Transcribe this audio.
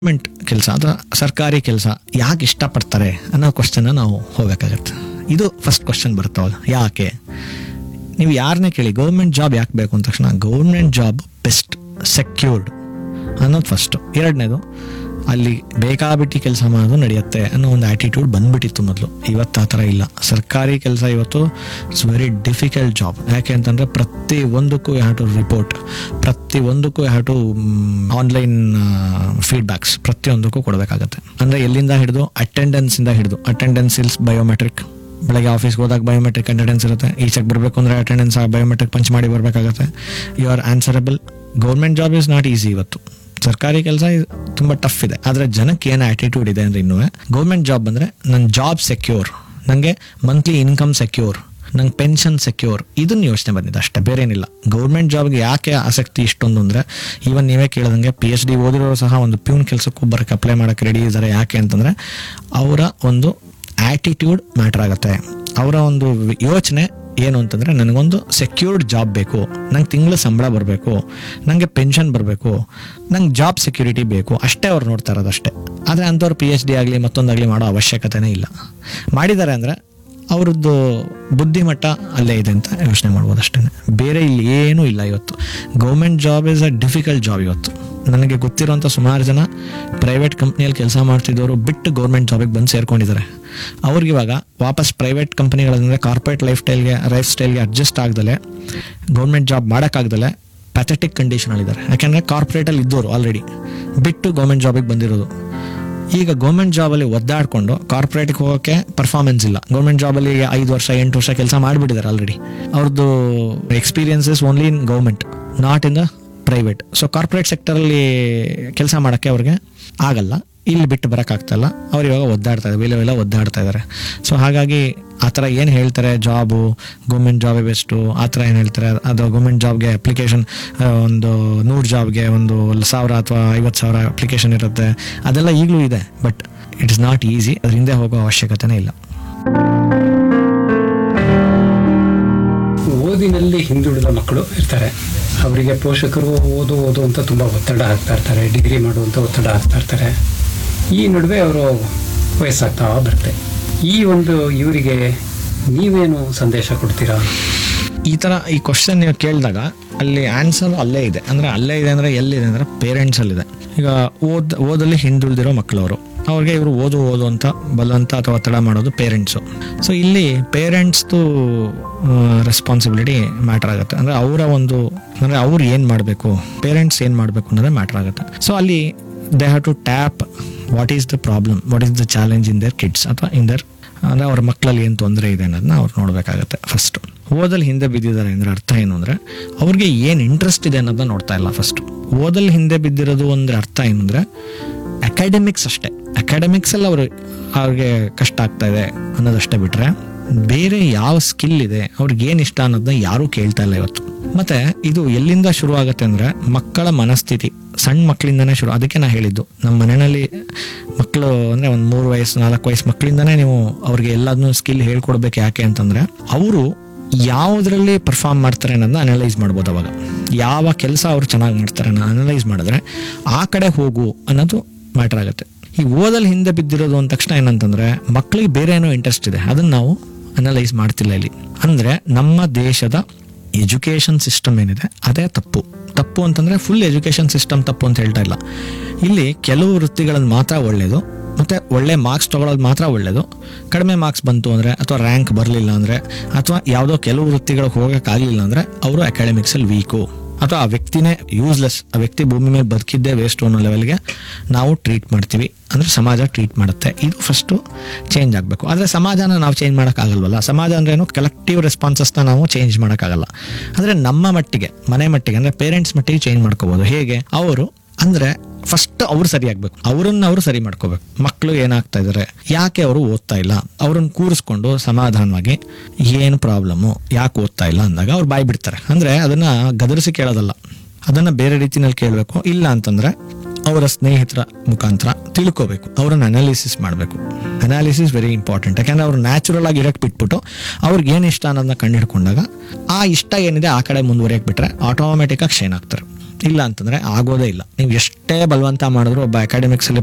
government ಕೆಲಸ ಅಥವಾ ಸರ್ಕಾರಿ ಕೆಲಸ ಯಾಕೆ ಇಷ್ಟಪಡ್ತಾರೆ ಅನ್ನೋ ಕ್ವಶನ್ ನಾವು ಹೋಗ್ಬೇಕಾಗತ್ತೆ ಇದು ಫಸ್ಟ್ ಕ್ವಶನ್ ಬರ್ತಾವಲ್ಲ ಯಾಕೆ ನೀವು ಯಾರನ್ನೇ ಕೇಳಿ ಗೌರ್ಮೆಂಟ್ ಜಾಬ್ ಯಾಕೆ ಬೇಕು ಅಂದ ತಕ್ಷಣ ಗೌರ್ಮೆಂಟ್ ಜಾಬ್ ಬೆಸ್ಟ್ ಸೆಕ್ಯೂರ್ಡ್ ಅನ್ನೋದು ಫಸ್ಟು ಎರಡನೇದು ಅಲ್ಲಿ ಬೇಕಾಬಿಟ್ಟು ಕೆಲಸ ಮಾಡೋದು ನಡೆಯುತ್ತೆ ಅನ್ನೋ ಒಂದು ಆ್ಯಟಿಟ್ಯೂಡ್ ಬಂದ್ಬಿಟ್ಟಿತ್ತು ಮೊದಲು ಇವತ್ತು ಆ ಥರ ಇಲ್ಲ ಸರ್ಕಾರಿ ಕೆಲಸ ಇವತ್ತು ಇಟ್ಸ್ ವೆರಿ ಡಿಫಿಕಲ್ಟ್ ಜಾಬ್ ಯಾಕೆ ಅಂತಂದರೆ ಪ್ರತಿ ಒಂದಕ್ಕೂ ಹ್ಯಾವ್ ಟು ರಿಪೋರ್ಟ್ ಪ್ರತಿ ಒಂದಕ್ಕೂ ಹ್ಯಾವ್ ಟು ಆನ್ಲೈನ್ ಫೀಡ್ಬ್ಯಾಕ್ಸ್ ಪ್ರತಿಯೊಂದಕ್ಕೂ ಕೊಡಬೇಕಾಗತ್ತೆ ಅಂದರೆ ಎಲ್ಲಿಂದ ಹಿಡಿದು ಅಟೆಂಡೆನ್ಸಿಂದ ಹಿಡಿದು ಅಟೆಂಡೆನ್ಸ್ ಇಲ್ಸ್ ಬಯೋಮೆಟ್ರಿಕ್ ಬೆಳಗ್ಗೆ ಆಫೀಸ್ಗೆ ಹೋದಾಗ ಬಯೋಮೆಟ್ರಿಕ್ ಅಟೆಂಡೆನ್ಸ್ ಇರುತ್ತೆ ಈಚೆಗೆ ಬರಬೇಕು ಅಂದರೆ ಅಟೆಂಡೆನ್ಸ್ ಬಯೋಮೆಟ್ರಿಕ್ ಪಂಚ್ ಮಾಡಿ ಬರಬೇಕಾಗತ್ತೆ you are answerable government job is not easy ಇವತ್ತು ಸರ್ಕಾರಿ ಕೆಲಸ ತುಂಬ ಟಫ್ ಇದೆ ಆದರೆ ಜನಕ್ಕೆ ಏನು ಆ್ಯಟಿಟ್ಯೂಡ್ ಇದೆ ಅಂದರೆ ಇನ್ನೂ ಗೌರ್ಮೆಂಟ್ ಜಾಬ್ ಅಂದರೆ ನನ್ನ ಜಾಬ್ ಸೆಕ್ಯೂರ್ ನನಗೆ ಮಂತ್ಲಿ ಇನ್ಕಮ್ ಸೆಕ್ಯೂರ್ ನಂಗೆ ಪೆನ್ಷನ್ ಸೆಕ್ಯೂರ್ ಇದನ್ನ ಯೋಚನೆ ಬಂದಿದೆ ಅಷ್ಟೇ ಬೇರೆ ಏನಿಲ್ಲ ಗೌರ್ಮೆಂಟ್ ಜಾಬ್ಗೆ ಯಾಕೆ ಆಸಕ್ತಿ ಇಷ್ಟೊಂದು ಅಂದರೆ ಈವನ್ ನೀವೇ ಕೇಳಿದಂಗೆ ಪಿ ಎಚ್ ಡಿ ಓದಿರೋರು ಸಹ ಒಂದು ಪ್ಯೂನ್ ಕೆಲಸಕ್ಕೂ ಬರೋಕ್ಕೆ ಅಪ್ಲೈ ಮಾಡೋಕ್ಕೆ ರೆಡಿ ಇದ್ದಾರೆ ಯಾಕೆ ಅಂತಂದರೆ ಅವರ ಒಂದು ಆ್ಯಟಿಟ್ಯೂಡ್ ಮ್ಯಾಟ್ರ್ ಆಗುತ್ತೆ ಅವರ ಒಂದು ಯೋಚನೆ ಏನು ಅಂತಂದರೆ ನನಗೊಂದು ಸೆಕ್ಯೂರ್ಡ್ ಜಾಬ್ ಬೇಕು ನಂಗೆ ತಿಂಗಳ ಸಂಬಳ ಬರಬೇಕು ನನಗೆ ಪೆನ್ಷನ್ ಬರಬೇಕು ನಂಗೆ ಜಾಬ್ ಸೆಕ್ಯೂರಿಟಿ ಬೇಕು ಅಷ್ಟೇ ಅವ್ರು ನೋಡ್ತಾ ಇರೋದು ಅಷ್ಟೇ ಆದರೆ ಅಂಥವ್ರು ಪಿ ಎಚ್ ಡಿ ಆಗಲಿ ಮತ್ತೊಂದಾಗಲಿ ಮಾಡೋ ಅವಶ್ಯಕತೆನೇ ಇಲ್ಲ ಮಾಡಿದ್ದಾರೆ ಅಂದರೆ ಅವ್ರದ್ದು ಬುದ್ಧಿಮಟ್ಟ ಅಲ್ಲೇ ಇದೆ ಅಂತ ಯೋಚನೆ ಮಾಡ್ಬೋದು ಅಷ್ಟೇ ಬೇರೆ ಇಲ್ಲಿ ಏನೂ ಇಲ್ಲ ಇವತ್ತು government job is a difficult job ಇವತ್ತು ನನಗೆ ಗೊತ್ತಿರೋಂಥ ಸುಮಾರು ಜನ ಪ್ರೈವೇಟ್ ಕಂಪ್ನಿಯಲ್ಲಿ ಕೆಲಸ ಮಾಡ್ತಿದ್ದವರು ಬಿಟ್ಟು ಗೌರ್ಮೆಂಟ್ ಜಾಬಿಗೆ ಬಂದು ಸೇರ್ಕೊಂಡಿದ್ದಾರೆ ಅವ್ರಿಗೆ ಇವಾಗ ವಾಪಸ್ ಪ್ರೈವೇಟ್ ಕಂಪ್ನಿಗಳಂದರೆ ಕಾರ್ಪೊರೇಟ್ ಲೈಫ್ ಸ್ಟೈಲ್ಗೆ ಲೈಫ್ ಸ್ಟೈಲ್ಗೆ ಅಡ್ಜಸ್ಟ್ ಆಗ್ದಲೆ ಗೌರ್ಮೆಂಟ್ ಜಾಬ್ ಮಾಡೋಕ್ಕಾಗ್ದಲೆ ಪ್ಯಾಥೆಟಿಕ್ ಕಂಡೀಷನಲ್ಲಿದ್ದಾರೆ ಯಾಕೆಂದರೆ ಕಾರ್ಪೊರೇಟಲ್ಲಿ ಇದ್ದವರು ಆಲ್ರೆಡಿ ಬಿಟ್ಟು ಗೌರ್ಮೆಂಟ್ ಜಾಬಿಗೆ ಬಂದಿರೋದು ಈಗ ಗೌರ್ಮೆಂಟ್ ಜಾಬಲ್ಲಿ ಒದ್ದಾಡಿಕೊಂಡು ಕಾರ್ಪೊರೇಟ್ಗೆ ಹೋಗೋಕ್ಕೆ ಪರ್ಫಾರ್ಮೆನ್ಸ್ ಇಲ್ಲ ಗೌರ್ಮೆಂಟ್ ಜಾಬಲ್ಲಿ ಐದು ವರ್ಷ ಎಂಟು ವರ್ಷ ಕೆಲಸ ಮಾಡಿಬಿಟ್ಟಿದ್ದಾರೆ ಆಲ್ರೆಡಿ ಅವ್ರದ್ದು experiences only in government not in the private so corporate ಸೆಕ್ಟರಲ್ಲಿ ಕೆಲಸ ಮಾಡೋಕ್ಕೆ ಅವ್ರಿಗೆ ಆಗಲ್ಲ ಇಲ್ಲಿ ಬಿಟ್ಟು ಬರೋಕ್ಕಾಗ್ತಲ್ಲ ಅವ್ರು ಇವಾಗ ಒದ್ದಾಡ್ತಾ ಇದ್ದಾರೆ ವಿಲವೆಲ್ಲ ಒದ್ದಾಡ್ತಾ ಇದ್ದಾರೆ ಸೊ ಹಾಗಾಗಿ ಆ ಥರ ಏನು ಹೇಳ್ತಾರೆ ಜಾಬು ಗೌರ್ಮೆಂಟ್ ಜಾಬೇ ಬೆಸ್ಟು ಆ ಥರ ಏನು ಹೇಳ್ತಾರೆ ಅದು ಗೌರ್ಮೆಂಟ್ ಜಾಬ್ಗೆ ಅಪ್ಲಿಕೇಶನ್ ಒಂದು ನೂರು ಜಾಬ್ಗೆ ಒಂದು ಸಾವಿರ ಅಥವಾ ಐವತ್ತು ಸಾವಿರ ಅಪ್ಲಿಕೇಶನ್ ಇರುತ್ತೆ ಅದೆಲ್ಲ ಈಗಲೂ ಇದೆ but it is not easy ಅದ್ರ ಹಿಂದೆ ಹೋಗೋ ಅವಶ್ಯಕತೆನೇ ಇಲ್ಲ ಓದಿನಲ್ಲಿ ಹಿಂದುಳಿದ ಮಕ್ಕಳು ಇರ್ತಾರೆ ಅವರಿಗೆ ಪೋಷಕರು ಓದು ಓದು ಅಂತ ತುಂಬ ಒತ್ತಡ ಹಾಕ್ತಾ ಇರ್ತಾರೆ ಡಿಗ್ರಿ ಮಾಡುವಂಥ ಒತ್ತಡ ಹಾಕ್ತಾ ಇರ್ತಾರೆ ಈ ನಡುವೆ ಅವರು ವಯಸ್ಸಾಗ್ತಾ ಬರುತ್ತೆ ಈ ಒಂದು ಇವರಿಗೆ ನೀವೇನು ಸಂದೇಶ ಕೊಡ್ತೀರಾ ಈ ಥರ ಈ ಕ್ವಶನ್ ನೀವು ಕೇಳಿದಾಗ ಅಲ್ಲಿ ಆನ್ಸರ್ ಅಲ್ಲೇ ಇದೆ ಅಂದರೆ ಅಲ್ಲೇ ಇದೆ ಅಂದರೆ ಎಲ್ಲಿದೆ ಅಂದರೆ ಪೇರೆಂಟ್ಸಲ್ಲಿದೆ ಈಗ ಓದ್ ಓದಲ್ಲಿ ಹಿಂದುಳಿದಿರೋ ಮಕ್ಕಳವರು ಅವ್ರಿಗೆ ಇವರು ಓದು ಓದು ಅಂತ ಬಲವಂತ ಅಥವಾ ಒತ್ತಡ ಮಾಡೋದು ಪೇರೆಂಟ್ಸು ಸೊ ಇಲ್ಲಿ ಪೇರೆಂಟ್ಸ್ದು ರೆಸ್ಪಾನ್ಸಿಬಿಲಿಟಿ ಮ್ಯಾಟ್ರ್ ಆಗುತ್ತೆ ಅಂದರೆ ಅವರ ಒಂದು ಅಂದರೆ ಅವ್ರು ಏನು ಮಾಡಬೇಕು ಪೇರೆಂಟ್ಸ್ ಏನು ಮಾಡಬೇಕು ಅನ್ನೋದೇ ಮ್ಯಾಟ್ರ್ ಆಗುತ್ತೆ ಸೊ ಅಲ್ಲಿ they have to tap what is the problem what is the challenge in their kids ಅಥವಾ ಇನ್ ದರ್ ಅಂದರೆ ಅವ್ರ ಮಕ್ಕಳಲ್ಲಿ ಏನು ತೊಂದರೆ ಇದೆ ಅನ್ನೋದನ್ನ ಅವ್ರು ನೋಡಬೇಕಾಗತ್ತೆ ಫಸ್ಟ್ ಓದಲ್ಲಿ ಹಿಂದೆ ಬಿದ್ದಿದ್ದಾರೆ ಅಂದರೆ ಅರ್ಥ ಏನು ಅಂದರೆ ಅವ್ರಿಗೆ ಏನು ಇಂಟ್ರೆಸ್ಟ್ ಇದೆ ಅನ್ನೋದನ್ನ ನೋಡ್ತಾ ಇಲ್ಲ ಫಸ್ಟ್ ಓದಲ್ಲಿ ಹಿಂದೆ ಬಿದ್ದಿರೋದು ಅಂದರೆ ಅರ್ಥ ಏನು ಅಂದರೆ ಅಕಾಡೆಮಿಕ್ಸ್ ಅಷ್ಟೇ ಅಕಾಡೆಮಿಕ್ಸಲ್ಲಿ ಅವರು ಅವ್ರಿಗೆ ಕಷ್ಟ ಆಗ್ತಾ ಇದೆ ಅನ್ನೋದಷ್ಟೇ ಬಿಟ್ಟರೆ ಬೇರೆ ಯಾವ ಸ್ಕಿಲ್ ಇದೆ ಅವ್ರಿಗೆ ಏನು ಇಷ್ಟ ಅನ್ನೋದನ್ನ ಯಾರೂ ಕೇಳ್ತಾ ಇಲ್ಲ ಇವತ್ತು ಮತ್ತೆ ಇದು ಎಲ್ಲಿಂದ ಶುರು ಆಗುತ್ತೆ ಅಂದರೆ ಮಕ್ಕಳ ಮನಸ್ಥಿತಿ ಸಣ್ಣ ಮಕ್ಕಳಿಂದನೇ ಶುರು ಅದಕ್ಕೆ ನಾ ಹೇಳಿದ್ದು ನಮ್ಮ ಮನೆಯಲ್ಲಿ ಮಕ್ಕಳು ಅಂದರೆ ಒಂದು ಮೂರು ವಯಸ್ಸು ನಾಲ್ಕು ವಯಸ್ಸು ಮಕ್ಕಳಿಂದನೇ ನೀವು ಅವ್ರಿಗೆ ಎಲ್ಲದನ್ನೂ ಸ್ಕಿಲ್ ಹೇಳ್ಕೊಡ್ಬೇಕು ಯಾಕೆ ಅಂತಂದರೆ ಅವರು ಯಾವುದರಲ್ಲಿ ಪರ್ಫಾರ್ಮ್ ಮಾಡ್ತಾರೆ ಅನ್ನೋದನ್ನ ಅನಲೈಸ್ ಮಾಡ್ಬೋದು ಅವಾಗ ಯಾವ ಕೆಲಸ ಅವ್ರು ಚೆನ್ನಾಗಿ ಮಾಡ್ತಾರೆ ಅನ್ನೋ ಅನಲೈಸ್ ಮಾಡಿದ್ರೆ ಆ ಕಡೆ ಹೋಗು ಅನ್ನೋದು ಮ್ಯಾಟರ್ ಆಗುತ್ತೆ ಈ ಓದಲ್ಲಿ ಹಿಂದೆ ಬಿದ್ದಿರೋದು ಅಂದ ತಕ್ಷಣ ಏನಂತಂದ್ರೆ ಮಕ್ಕಳಿಗೆ ಬೇರೆ ಏನೋ ಇಂಟ್ರೆಸ್ಟ್ ಇದೆ ಅದನ್ನ ನಾವು ಅನಲೈಸ್ ಮಾಡ್ತಿಲ್ಲ ಇಲ್ಲಿ ಅಂದ್ರೆ ನಮ್ಮ ದೇಶದ ಎಜುಕೇಷನ್ ಸಿಸ್ಟಮ್ ಏನಿದೆ ಅದೇ ತಪ್ಪು ತಪ್ಪು ಅಂತಂದ್ರೆ ಫುಲ್ ಎಜುಕೇಷನ್ ಸಿಸ್ಟಮ್ ತಪ್ಪು ಅಂತ ಹೇಳ್ತಾ ಇಲ್ಲ ಇಲ್ಲಿ ಕೆಲವು ವೃತ್ತಿಗಳನ್ನು ಮಾತ್ರ ಒಳ್ಳೆಯದು ಮತ್ತೆ ಒಳ್ಳೆ ಮಾರ್ಕ್ಸ್ ತಗೊಳ್ಳೋದು ಮಾತ್ರ ಒಳ್ಳೆಯದು ಕಡಿಮೆ ಮಾರ್ಕ್ಸ್ ಬಂತು ಅಂದರೆ ಅಥವಾ ರ್ಯಾಂಕ್ ಬರಲಿಲ್ಲ ಅಂದರೆ ಅಥವಾ ಯಾವುದೋ ಕೆಲವು ವೃತ್ತಿಗಳಿಗೆ ಹೋಗೋಕ್ಕಾಗಲಿಲ್ಲ ಅಂದರೆ ಅವರು ಅಕಾಡೆಮಿಕ್ಸಲ್ಲಿ ವೀಕು ಅಥವಾ ಆ ವ್ಯಕ್ತಿನೇ ಯೂಸ್ಲೆಸ್ ಆ ವ್ಯಕ್ತಿ ಭೂಮಿ ಮೇಲೆ ಬದುಕಿದ್ದೇ ವೇಸ್ಟ್ ಅನ್ನೋ ಲೆವೆಲ್ಗೆ ನಾವು ಟ್ರೀಟ್ ಮಾಡ್ತೀವಿ ಅಂದರೆ ಸಮಾಜ ಟ್ರೀಟ್ ಮಾಡುತ್ತೆ ಇದು ಫಸ್ಟು ಚೇಂಜ್ ಆಗಬೇಕು ಆದರೆ ಸಮಾಜನ ನಾವು ಚೇಂಜ್ ಮಾಡೋಕ್ಕಾಗಲ್ವಲ್ಲ ಸಮಾಜ ಅಂದ್ರೇನು ಕಲೆಕ್ಟಿವ್ ರೆಸ್ಪಾನ್ಸಸ್ನ ನಾವು ಚೇಂಜ್ ಮಾಡೋಕ್ಕಾಗಲ್ಲ ಅಂದರೆ ನಮ್ಮ ಮಟ್ಟಿಗೆ ಮನೆ ಮಟ್ಟಿಗೆ ಅಂದರೆ ಪೇರೆಂಟ್ಸ್ ಮಟ್ಟಿಗೆ ಚೇಂಜ್ ಮಾಡ್ಕೋಬೋದು ಹೇಗೆ ಅವರು ಅಂದರೆ ಫಸ್ಟ್ ಅವ್ರು ಸರಿ ಆಗ್ಬೇಕು ಅವ್ರನ್ನ ಅವರು ಸರಿ ಮಾಡ್ಕೋಬೇಕು ಮಕ್ಕಳು ಏನಾಗ್ತಾ ಇದ್ದಾರೆ ಯಾಕೆ ಅವರು ಓದ್ತಾ ಇಲ್ಲ ಅವ್ರನ್ನ ಕೂರಿಸ್ಕೊಂಡು ಸಮಾಧಾನವಾಗಿ ಏನು ಪ್ರಾಬ್ಲಮ್ಮು ಯಾಕೆ ಓದ್ತಾ ಇಲ್ಲ ಅಂದಾಗ ಅವ್ರು ಬಾಯ್ ಬಿಡ್ತಾರೆ ಅಂದರೆ ಅದನ್ನ ಗದರಿಸಿ ಕೇಳೋದಲ್ಲ ಅದನ್ನ ಬೇರೆ ರೀತಿನಲ್ಲಿ ಕೇಳಬೇಕು ಇಲ್ಲ ಅಂತಂದ್ರೆ ಅವರ ಸ್ನೇಹಿತರ ಮುಖಾಂತರ ತಿಳ್ಕೋಬೇಕು ಅವ್ರನ್ನ ಅನಾಲಿಸಿಸ್ ಮಾಡಬೇಕು ಅನಾಲಿಸಿಸ್ ವೆರಿ ಇಂಪಾರ್ಟೆಂಟ್ ಯಾಕಂದ್ರೆ ಅವ್ರು ನ್ಯಾಚುರಲ್ ಆಗಿ ಇರಕ್ಕೆ ಬಿಟ್ಬಿಟ್ಟು ಅವ್ರಿಗೆ ಏನು ಇಷ್ಟ ಅನ್ನೋದನ್ನ ಕಂಡು ಹಿಡ್ಕೊಂಡಾಗ ಆ ಇಷ್ಟ ಏನಿದೆ ಆ ಕಡೆ ಮುಂದುವರಿಯಕ್ಕೆ ಬಿಟ್ರೆ ಆಟೋಮೆಟಿಕ್ ಆಗಿ ಶೈನ್ ಆಗ್ತಾರೆ ಇಲ್ಲ ಅಂತಂದರೆ ಆಗೋದೇ ಇಲ್ಲ ನೀವು ಎಷ್ಟೇ ಬಲವಂತ ಮಾಡಿದ್ರು ಒಬ್ಬ ಅಕಾಡೆಮಿಕ್ಸಲ್ಲಿ